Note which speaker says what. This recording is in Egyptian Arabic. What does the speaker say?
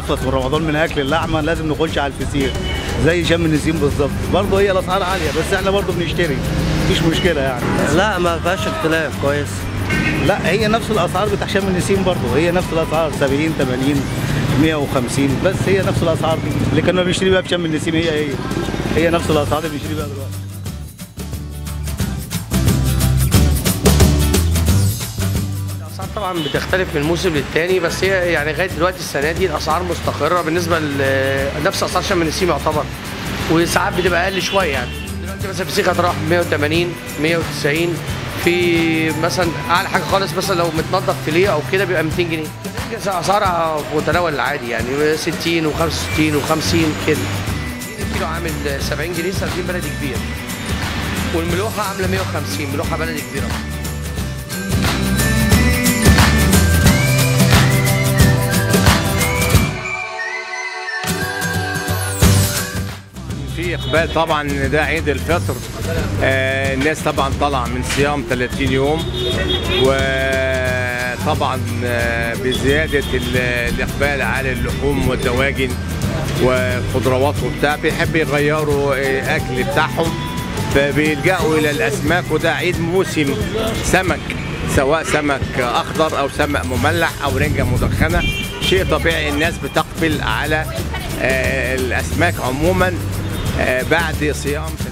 Speaker 1: نخلص من رمضان من اكل اللحمه لازم نخش على الفسيخ زي شم النسيم بالظبط برضه هي الاسعار عاليه بس احنا برضه بنشتري مفيش مشكله يعني
Speaker 2: لا ما فيهاش اختلاف كويس
Speaker 1: لا هي نفس الاسعار بتاع شم النسيم برضه هي نفس الاسعار 70 80 150 بس هي نفس الاسعار دي اللي كنا بنشتري بيها في شم النسيم هي هي هي نفس الاسعار اللي بنشتري بيها دلوقتي
Speaker 3: الاسعار طبعا بتختلف من موسم للتاني بس هي يعني لغايه دلوقتي السنه دي الاسعار مستقره بالنسبه لنفس اسعار شم النسيم يعتبر وساعات بتبقى اقل شويه يعني دلوقتي مثلا الفسيخ هتروح 180 190 في مثلا اعلى حاجه خالص مثلا لو متنضف فيليه او كده بيبقى 200 جنيه اسعارها في متناول العادي يعني 60 و65 و50 كده الكيلو عامل 70 جنيه سردين بلدي كبير والملوحه عامله 150 ملوحه بلدي كبيره
Speaker 4: في اقبال طبعا إن ده عيد الفطر آه الناس طبعا طالعه من صيام 30 يوم وطبعا آه بزياده ال- الاقبال على اللحوم والدواجن والخضروات وبتاع بيحب يغيروا آه، اكل بتاعهم فبيلجأوا الى الاسماك وده عيد موسم سمك سواء سمك اخضر او سمك مملح او رنجه مدخنه شيء طبيعي الناس بتقبل على آه، الاسماك عموما آه، بعد صيام